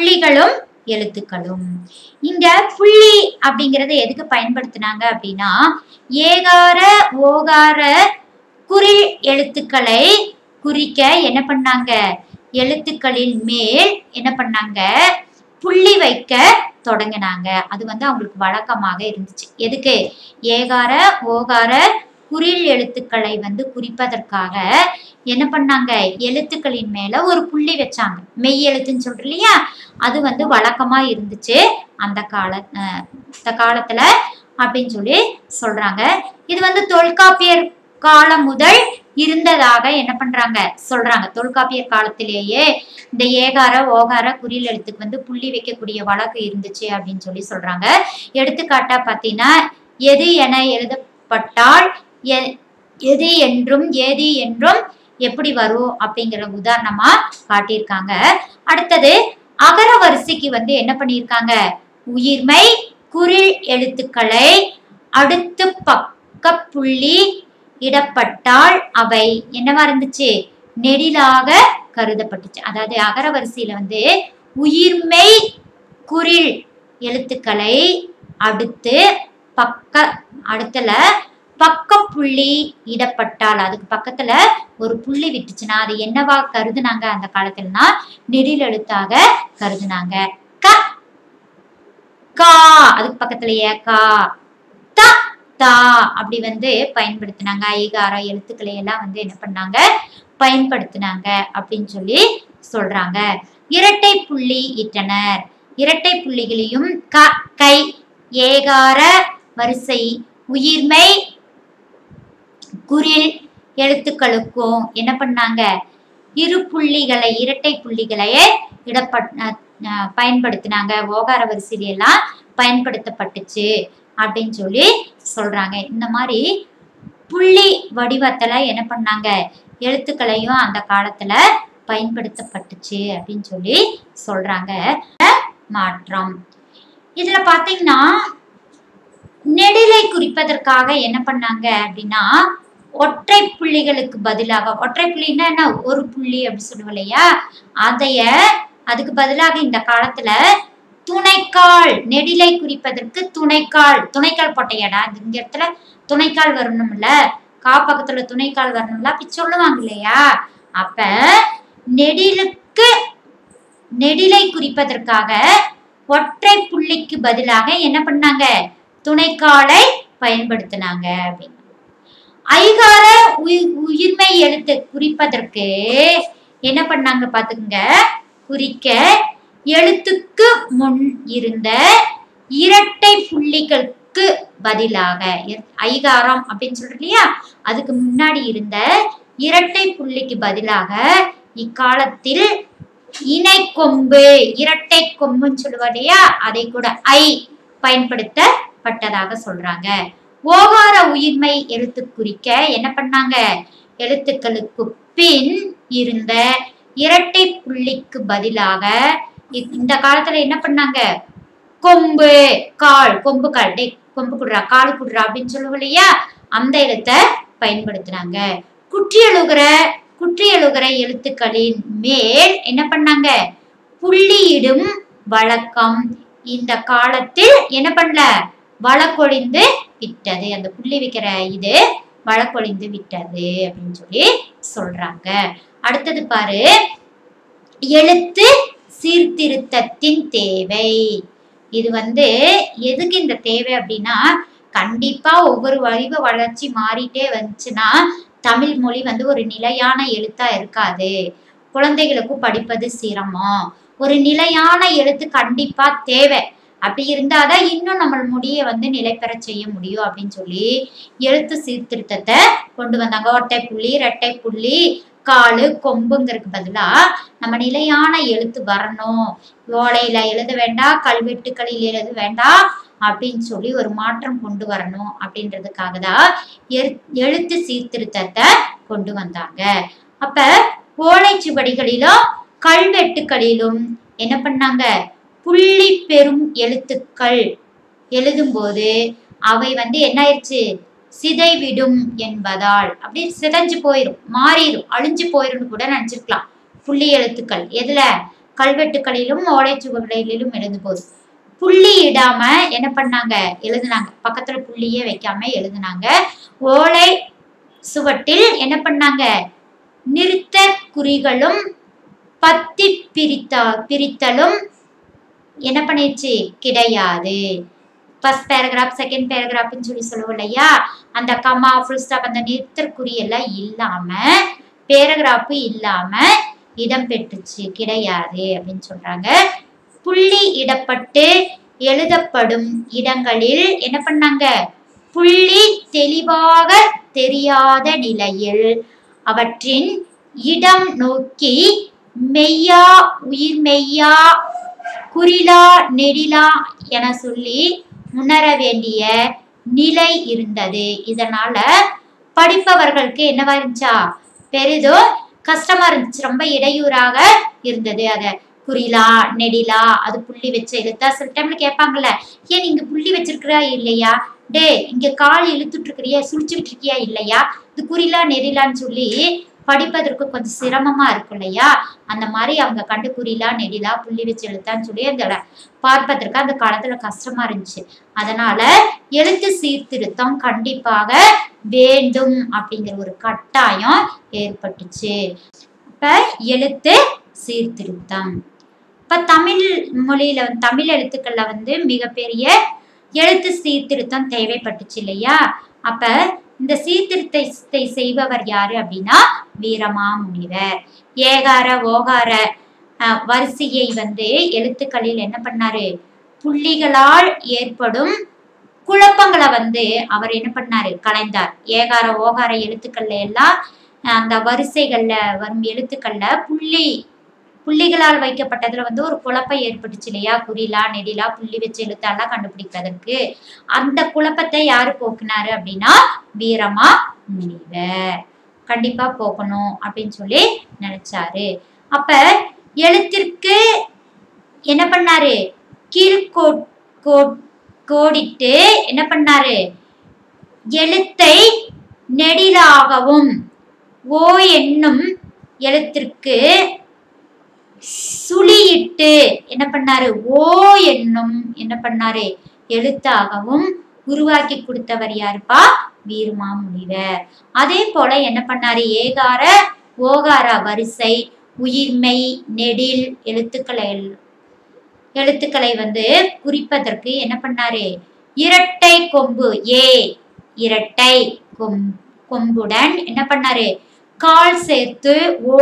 புள்ளிகளும் எழுத்துக்களும் இங்க புள்ளி அப்படிங்கறத எதுக்கு பயன்படுத்தினாங்க அப்படின்னா ஏகார ஓகார குறில் எழுத்துக்களை குறிக்க என்ன பண்ணாங்க எழுத்துக்களின் மேல் என்ன பண்ணாங்க புள்ளி வைக்க தொடங்கினாங்க அது வந்து அவங்களுக்கு வழக்கமாக இருந்துச்சு எதுக்கு ஏகார ஓகார குறில் எழுத்துக்களை வந்து குறிப்பதற்காக என்ன பண்ணாங்க எழுத்துக்களின் மேல ஒரு புள்ளி வச்சாங்க மெய் எழுத்துன்னு சொல்றோம் இல்லையா அது வந்து வழக்கமா இருந்துச்சு அந்த கால அஹ் இந்த காலத்துல அப்படின்னு சொல்லி சொல்றாங்க இது வந்து தொல்காப்பியர் காலம் முதல் இருந்ததாக என்ன பண்றாங்க சொல்றாங்க தொல்காப்பியர் காலத்திலேயே இந்த ஏகார ஓகார குறில் எழுத்துக்கு வந்து புள்ளி வைக்கக்கூடிய வழக்கு இருந்துச்சு அப்படின்னு சொல்லி சொல்றாங்க எடுத்துக்காட்டா பார்த்தீங்கன்னா எது என எழுதப்பட்டால் எ- எது என்றும் ஏதி என்றும் எப்படி வரும் அப்படிங்கிற உதாரணமா காட்டியிருக்காங்க அடுத்தது அகர வரிசைக்கு வந்து என்ன பண்ணியிருக்காங்க உயிர்மை குறில் எழுத்துக்களை அடுத்து பக்க புள்ளி இடப்பட்டால் அவை என்னவா இருந்துச்சு நெடிலாக கருதப்பட்டுச்சு அதாவது அகர வரிசையில வந்து உயிர்மை குறில் எழுத்துக்களை அடுத்து பக்க அடுத்துல பக்க புள்ளி இடப்பட்டால் அதுக்கு பக்கத்துல ஒரு புள்ளி விட்டுச்சுன்னா அது என்னவா கருதுனாங்க அந்த காலத்துலனா நெடில் எழுத்தாக கருதுனாங்க க கா அதுக்கு பக்கத்துலயே கா த தா அப்படி வந்து பயன்படுத்தினாங்க ஐகார எழுத்துக்களை எல்லாம் வந்து என்ன பண்ணாங்க பயன்படுத்தினாங்க அப்படின்னு சொல்லி சொல்றாங்க இரட்டை புள்ளி இட்டனர் இரட்டை புள்ளிகளையும் க கை ஏகார வரிசை உயிர்மை குறில் எழுத்துக்களுக்கும் என்ன பண்ணாங்க இரு புள்ளிகளை இரட்டை புள்ளிகளையே இடப்பட் அஹ் அஹ் பயன்படுத்தினாங்க ஓகார வரிசையில எல்லாம் பயன்படுத்தப்பட்டுச்சு அப்படின்னு சொல்லி சொல்றாங்க இந்த மாதிரி புள்ளி வடிவத்துல என்ன பண்ணாங்க எழுத்துக்களையும் அந்த காலத்துல பயன்படுத்தப்பட்டுச்சு அப்படின்னு சொல்லி சொல்றாங்க மாற்றம் இதுல பாத்தீங்கன்னா நெடிலை குறிப்பதற்காக என்ன பண்ணாங்க அப்படின்னா ஒற்றை புள்ளிகளுக்கு பதிலாக ஒற்றை புள்ளின்னா என்ன ஒரு புள்ளி அப்படி சொல்லுவோம் இல்லையா அதைய அதுக்கு பதிலாக இந்த காலத்துல துணைக்கால் நெடிலை குறிப்பதற்கு துணைக்கால் துணைக்கால் போட்டையடா இந்த இடத்துல துணைக்கால் வரணும்ல கா பக்கத்துல துணைக்கால் வரணும்ல அப்படி சொல்லுவாங்க இல்லையா அப்ப நெடிலுக்கு நெடிலை குறிப்பதற்காக ஒற்றை புள்ளிக்கு பதிலாக என்ன பண்ணாங்க துணைக்காலை பயன்படுத்தினாங்க அப்படின்னு ஐகார உயி- உயிர்மை எழுத்து குறிப்பதற்கு என்ன பண்ணாங்க பாத்துங்க குறிக்க எழுத்துக்கு முன் இருந்த இரட்டை புள்ளிகளுக்கு பதிலாக இர- ஐகாரம் அப்படின்னு சொல்றோம் இல்லையா அதுக்கு முன்னாடி இருந்த இரட்டை புள்ளிக்கு பதிலாக இக்காலத்தில் இணை கொம்பு இரட்டை கொம்புன்னு சொல்லுவா இல்லையா அதை கூட ஐ பயன்படுத்தப்பட்டதாக சொல்றாங்க ஓகார உயிர்மை எழுத்து குறிக்க என்ன பண்ணாங்க எழுத்துக்களுக்கு பின் இருந்த இரட்டை புள்ளிக்கு பதிலாக இ- இந்த காலத்துல என்ன பண்ணாங்க கொம்பு கால் கொம்பு கால் டேய் கொம்பு குடுறா கால் குடுறா அப்படின்னு சொல்லுவோம் இல்லையா அந்த எழுத்தை பயன்படுத்தினாங்க குற்றியலுகிற குற்றியலுகிற எழுத்துக்களின் மேல் என்ன பண்ணாங்க புள்ளியிடும் வழக்கம் இந்த காலத்தில் என்ன பண்ணல வழக்கொழிந்து விட்டது அந்த புள்ளி வைக்கிற இது வழக்கொழிந்து விட்டது அப்படின்னு சொல்லி சொல்றாங்க அடுத்தது பாரு எழுத்து சீர்திருத்தத்தின் தேவை இது வந்து எதுக்கு இந்த தேவை அப்படின்னா கண்டிப்பா ஒவ்வொரு வடிவ வளர்ச்சி மாறிட்டே வந்துச்சுன்னா தமிழ் மொழி வந்து ஒரு நிலையான எழுத்தா இருக்காது குழந்தைகளுக்கும் படிப்பது சிரமம் ஒரு நிலையான எழுத்து கண்டிப்பா தேவை அப்படி இருந்தாதான் இன்னும் நம்ம மொழியை வந்து நிலை பெற செய்ய முடியும் அப்படின்னு சொல்லி எழுத்து சீர்திருத்தத்தை கொண்டு வந்தாங்க ஒட்டை புள்ளி ரெட்டை புள்ளி காலு கொம்புங்கிறதுக்கு பதிலா நம்ம நிலையான எழுத்து வரணும் ஓலையில எழுத வேண்டாம் கல்வெட்டுகளில் எழுத வேண்டாம் அப்படின்னு சொல்லி ஒரு மாற்றம் கொண்டு வரணும் அப்படின்றதுக்காக தான் எழு- எழுத்து சீர்திருத்தத்தை கொண்டு வந்தாங்க அப்ப ஓலைச்சுவடிகளிலும் கல்வெட்டுகளிலும் என்ன பண்ணாங்க புள்ளி பெறும் எழுத்துக்கள் எழுதும்போது அவை வந்து என்ன ஆயிடுச்சு சிதைவிடும் என்பதால் அப்படி சிதைஞ்சு போயிடும் மாறிடும் அழிஞ்சு போயிடும்னு கூட நினைச்சிருக்கலாம் புள்ளி எழுத்துக்கள் எதுல கல்வெட்டுகளிலும் ஓலைச்சுவடிகளிலும் எழுதும்போது புள்ளி இடாம என்ன பண்ணாங்க எழுதுனாங்க பக்கத்துல புள்ளியே வைக்காம எழுதுனாங்க ஓலை சுவட்டில் என்ன பண்ணாங்க நிறுத்த குறிகளும் பத்தி பிரித்தா பிரித்தலும் என்ன பண்ணிடுச்சு கிடையாது ஃபர்ஸ்ட் பேராகிராஃப் செகண்ட் பேராகிராஃப்னு சொல்லி சொல்லுவோம் இல்லையா அந்த கமா ஃபுல் ஸ்டாப் அந்த நிறுத்தற்குறி எல்லாம் இல்லாம பேராகிராஃப் இல்லாம இடம் பெற்றுச்சு கிடையாது அப்படின்னு சொல்றாங்க புள்ளி இடப்பட்டு எழுதப்படும் இடங்களில் என்ன பண்ணாங்க புள்ளி தெளிவாக தெரியாத நிலையில் அவற்றின் இடம் நோக்கி மெய்யா உயிர் மெய்யா குறிலா நெடிலா என சொல்லி உணர வேண்டிய நிலை இருந்தது இதனால படிப்பவர்களுக்கு என்னவா இருந்துச்சா பெரிதும் கஷ்டமா இருந்துச்சு ரொம்ப இடையூறாக இருந்தது அத குறிலா நெடிலா அது புள்ளி வச்ச எழுத்தா சில டைம்ல கேட்பாங்கல்ல ஏன் நீங்க புள்ளி வச்சிருக்கிறா இல்லையா டே இங்க கால் இழுத்துட்டு இருக்கிறியா சுழிச்சுட்டு இருக்கியா இல்லையா இது குறிலா நெடிலான்னு சொல்லி படிப்பதற்கு கொஞ்சம் சிரமமா இருக்கும் இல்லையா அந்த மாதிரி அவங்க கண்டு குறிலா நெடிலா புள்ளி வச்சு எழுத்தான்னு சொல்லி அந்த பார்ப்பதற்கு அந்த காலத்துல கஷ்டமா இருந்துச்சு அதனால எழுத்து சீர்திருத்தம் கண்டிப்பாக வேண்டும் அப்படிங்கிற ஒரு கட்டாயம் ஏற்பட்டுச்சு இப்ப எழுத்து சீர்திருத்தம் இப்ப தமிழ் மொழியில வந்து- தமிழ் எழுத்துக்கள்ல வந்து மிகப்பெரிய எழுத்து சீர்திருத்தம் தேவைப்பட்டுச்சு இல்லையா அப்ப இந்த சீர்திருத்தத்தை செய்பவர் யாரு அப்படின்னா வீரமாமுனிவர் ஏகார ஓகார அஹ், வரிசையை வந்து எழுத்துக்களில் என்ன பண்ணாரு புள்ளிகளால் ஏற்படும் குழப்பங்களை வந்து அவர் என்ன பண்ணாரு கலைந்தார் ஏகார ஓகார எழுத்துக்கள்ல எல்லாம் அஹ், அந்த வரிசைகள்ல வரும் எழுத்துக்கள்ல புள்ளி புள்ளிகளால் வைக்கப்பட்டதுல வந்து ஒரு குழப்பம் ஏற்பட்டுச்சு இல்லையா குறிலா நெடிலா புள்ளி வச்சு எழுத்தாலாம் கண்டுபிடிப்பதற்கு அந்த குழப்பத்தை யாரு போக்குனாரு அப்படின்னா வீரமா முனிவர் கண்டிப்பா போக்கணும் அப்படின்னு சொல்லி நினைச்சாரு அப்ப எழுத்திற்கு என்ன பண்ணாரு கீழ்கோட் கோட் கோடிட்டு என்ன பண்ணாரு எழுத்தை நெடிலாகவும் ஓ என்னும் எழுத்திற்கு சுழியிட்டு என்ன பண்ணாரு ஓ என்னும் என்ன பண்ணாரு எழுத்தாகவும் உருவாக்கி கொடுத்தவர் யாருப்பா வீரமாமுனிவர் அதே போல என்ன பண்ணாரு ஏகார ஓகார வரிசை உயிர்மை நெடில் எழுத்துக்களை எழுத்துக்களை வந்து குறிப்பதற்கு என்ன பண்ணாரு இரட்டை கொம்பு ஏ இரட்டை கொம் கொம்புடன் என்ன பண்ணாரு கால் சேர்த்து ஓ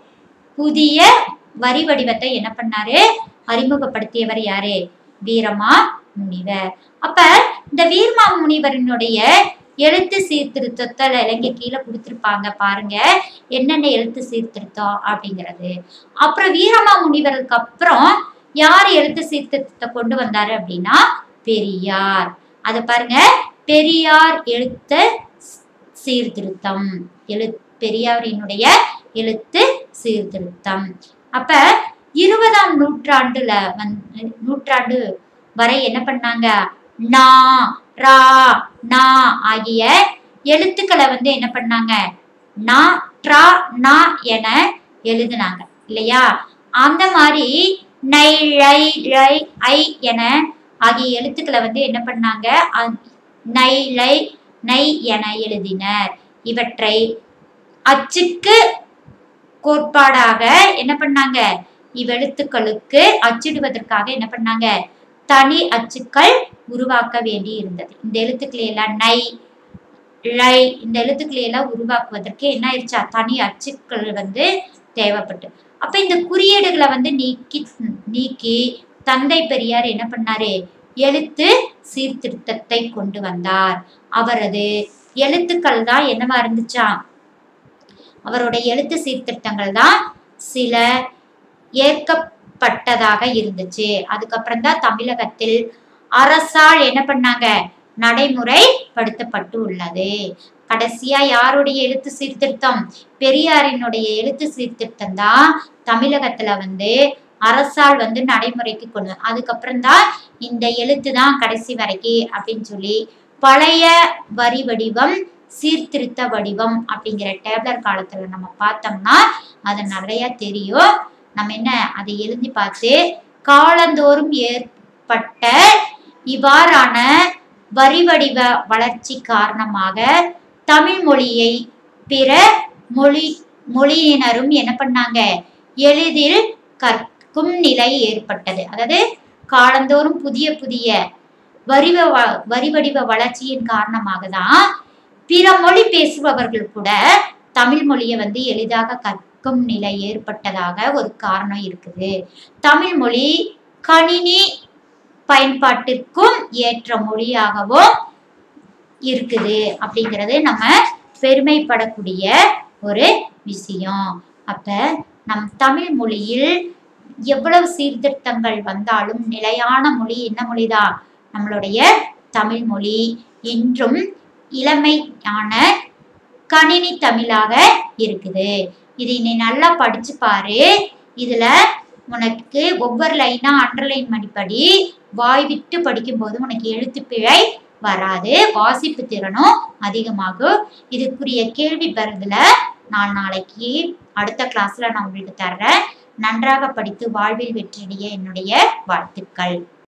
புதிய வரி வடிவத்தை என்ன பண்ணாரு அறிமுகப்படுத்தியவர் யாரு வீரமா முனிவர் அப்ப இந்த வீரமா முனிவரினுடைய எழுத்து சீர்திருத்தத்தை இலங்கை கீழே கொடுத்திருப்பாங்க பாருங்க என்னென்ன எழுத்து சீர்திருத்தம் அப்படிங்கிறது அப்புறம் வீரமா முனிவருக்கு அப்புறம் யார் எழுத்து சீர்திருத்தத்தை கொண்டு வந்தாரு அப்படின்னா பெரியார் அது பாருங்க பெரியார் எழுத்த சீர்திருத்தம் எழு பெரியாரினுடைய எழுத்து சீர்திருத்தம் அப்ப இருபதாம் நூற்றாண்டுல வந்து நூற்றாண்டு வரை என்ன பண்ணாங்க நா ரா நா ஆகிய எழுத்துக்களை வந்து என்ன பண்ணாங்க நா ட்ரா நா என எழுதுனாங்க இல்லையா அந்த மாதிரி நை ழை ழை ஐ என ஆகிய எழுத்துக்களை வந்து என்ன பண்ணாங்க அ- நை ழை நை என எழுதினர் இவற்றை அச்சுக்கு கோட்பாடாக என்ன பண்ணாங்க இவ்வெழுத்துக்களுக்கு அச்சிடுவதற்காக என்ன பண்ணாங்க தனி அச்சுக்கள் உருவாக்க வேண்டி இருந்தது இந்த எழுத்துக்களை எல்லாம் நை ழை இந்த எழுத்துக்களை எல்லாம் உருவாக்குவதற்கு என்ன ஆயிடுச்சா தனி அச்சுக்கள் வந்து தேவைப்பட்டு அப்ப இந்த குறியீடுகளை வந்து நீக்கி நீக்கி தந்தை பெரியார் என்ன பண்ணாரு எழுத்து சீர்திருத்தத்தை கொண்டு வந்தார் அவரது எழுத்துக்கள் தான் என்னவா இருந்துச்சா அவருடைய எழுத்து சீர்திருத்தங்கள் தான் சில ஏற்கப்பட்டதாக இருந்துச்சு அதுக்கப்புறம் தான் தமிழகத்தில் அரசால் என்ன பண்ணாங்க நடைமுறைப்படுத்தப்பட்டு உள்ளது கடைசியா யாருடைய எழுத்து சீர்திருத்தம் பெரியாரினுடைய எழுத்து சீர்திருத்தம் தான் தமிழகத்துல வந்து அரசால் வந்து நடைமுறைக்கு கொண்டு வ- அதுக்கப்புறம் தான் இந்த எழுத்து தான் கடைசி வரைக்கும் அப்படின்னு சொல்லி பழைய வரி வடிவம் சீர்திருத்த வடிவம் அப்படிங்கிற டேப்லர் காலத்துல நம்ம பார்த்தோம்னா அது நிறைய தெரியும் நம்ம என்ன அதை எழுதி பார்த்து காலந்தோறும் ஏற்பட்ட இவ்வாறான வரிவடிவ வளர்ச்சி காரணமாக தமிழ் மொழியை பிற மொழி மொழியினரும் என்ன பண்ணாங்க எளிதில் கற்கும் நிலை ஏற்பட்டது அதாவது காலந்தோறும் புதிய புதிய வரிவ வ- வரிவடிவ வளர்ச்சியின் காரணமாக தான் பிற மொழி பேசுபவர்கள் கூட தமிழ் மொழியை வந்து எளிதாக கற்கும் நிலை ஏற்பட்டதாக ஒரு காரணம் இருக்குது தமிழ் மொழி கணினி பயன்பாட்டிற்கும் ஏற்ற மொழியாகவும் இருக்குது அப்படிங்கிறது நம்ம பெருமைப்படக்கூடிய ஒரு விஷயம் அப்ப நம் தமிழ் மொழியில் எவ்வளவு சீர்திருத்தங்கள் வந்தாலும் நிலையான மொழி என்ன மொழிதான் நம்மளுடைய தமிழ் மொழி இன்றும் இளமையான கணினி தமிழாக இருக்குது இதை நீ நல்லா படிச்சு பாரு இதுல உனக்கு ஒவ்வொரு லைனா அண்டர்லைன் பண்ணிப்படி வாய் விட்டு படிக்கும்போது உனக்கு எழுத்து பிழை வராது வாசிப்பு திறனும் அதிகமாகும் இதுக்குரிய கேள்வி பெறதுல நான் நாளைக்கு அடுத்த கிளாஸ்ல நான் உங்களுக்கு தர்றேன் நன்றாக படித்து வாழ்வில் வெற்றியடைய என்னுடைய வாழ்த்துக்கள்